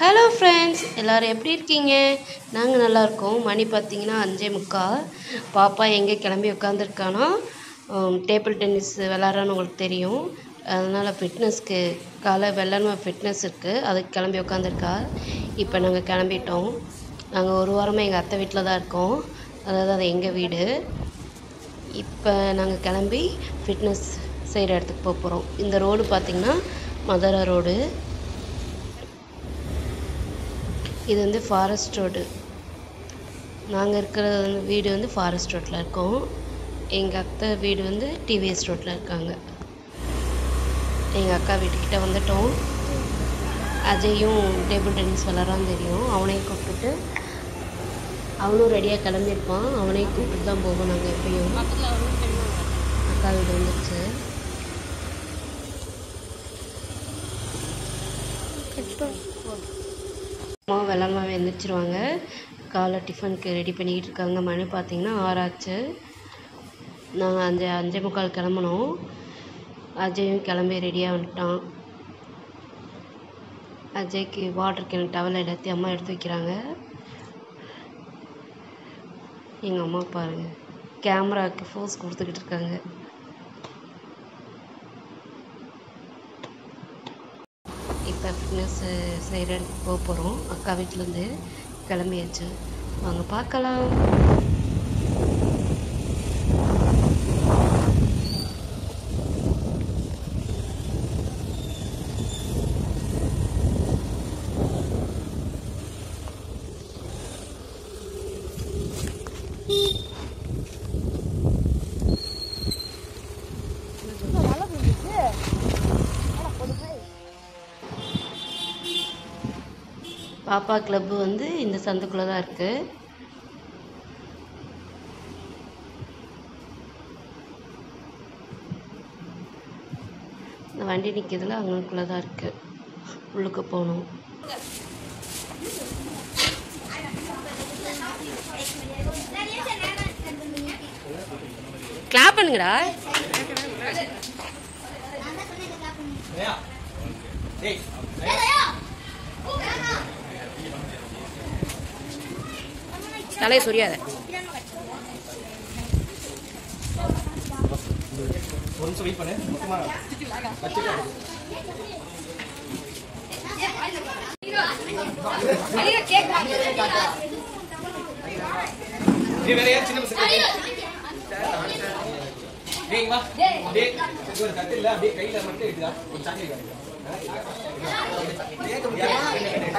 hello friends எல்லோரும் எப்படி இருக்கீங்க நாங்கள் நல்லா இருக்கோம் மணி பார்த்தீங்கன்னா அஞ்சே முக்கால் பாப்பா எங்கே கிளம்பி உட்காந்துருக்கானா டேபிள் டென்னிஸ் விளாட்றான்னு உங்களுக்கு தெரியும் அதனால் ஃபிட்னஸ்க்கு காலை வெள்ளனமாக ஃபிட்னஸ் இருக்குது அதுக்கு கிளம்பி உட்காந்துருக்கா இப்போ நாங்கள் கிளம்பிட்டோம் நாங்கள் ஒரு வாரமாக எங்கள் அத்தை வீட்டில் தான் இருக்கோம் அதாவது அது எங்கள் வீடு இப்போ நாங்கள் கிளம்பி ஃபிட்னஸ் செய்கிற இடத்துக்கு போக போகிறோம் இந்த ரோடு பார்த்திங்கன்னா மதுரை ரோடு இது வந்து ஃபாரஸ்ட் ரோடு நாங்கள் இருக்கிற வந்து வீடு வந்து ஃபாரஸ்ட் ரோட்டில் இருக்கோம் எங்கள் அத்தை வீடு வந்து டிவிஎஸ் ரோட்டில் இருக்காங்க எங்கள் அக்கா வீட்டுக்கிட்ட வந்துட்டோம் அஜயும் டேபிள் டென்னிஸ் விளாட்றான்னு தெரியும் அவனையும் கூப்பிட்டுட்டு அவனும் ரெடியாக கிளம்பியிருப்பான் அவனையும் கூப்பிட்டு தான் போவோம் நாங்கள் எப்பயும் அக்கா வீடு வந்துடுச்சு அம்மா வெள்ளமாக எழுந்திரிச்சிருவாங்க காலை டிஃபனுக்கு ரெடி பண்ணிக்கிட்டு இருக்காங்க மணி பார்த்தீங்கன்னா ஆறாச்சு நாங்கள் அஞ்சு அஞ்சே முக்கால் கிளம்புனோம் அஜயும் கிளம்பி ரெடியாக வந்துட்டான் அஜய்க்கு வாட்டர் கேன் டவல் எல்லாத்தையும் அம்மா எடுத்து வைக்கிறாங்க எங்கள் அம்மா பாருங்க கேமராவுக்கு ஃபோர்ஸ் கொடுத்துக்கிட்டு இருக்காங்க இப்போ ஃபிட்னஸ் செய்கிற இடத்துக்கு போக போகிறோம் அக்கா வீட்டிலேருந்து கிளம்பியாச்சு வாங்க பார்க்கலாம் பாப்பா கிளப்பு வந்து இந்த சந்துக்குள்ளே தான் இருக்குது இந்த வண்டி நிற்கிறதுல அங்கனுக்குள்ளே தான் இருக்குது உள்ளுக்கு போகணும் கிளாப் பண்ணுங்கடா தலையை சொரியாத ஒரு நிமிஷம் வெயிட் பண்ணு மொத்தமா வச்சுட்டு நீ வேற யார் சின்ன பசங்க டேய் வா அப்படியே ஒரு தட்டு இல்ல அப்படியே கையில மட்டும் எடுடா ஒரு சாக்லேட்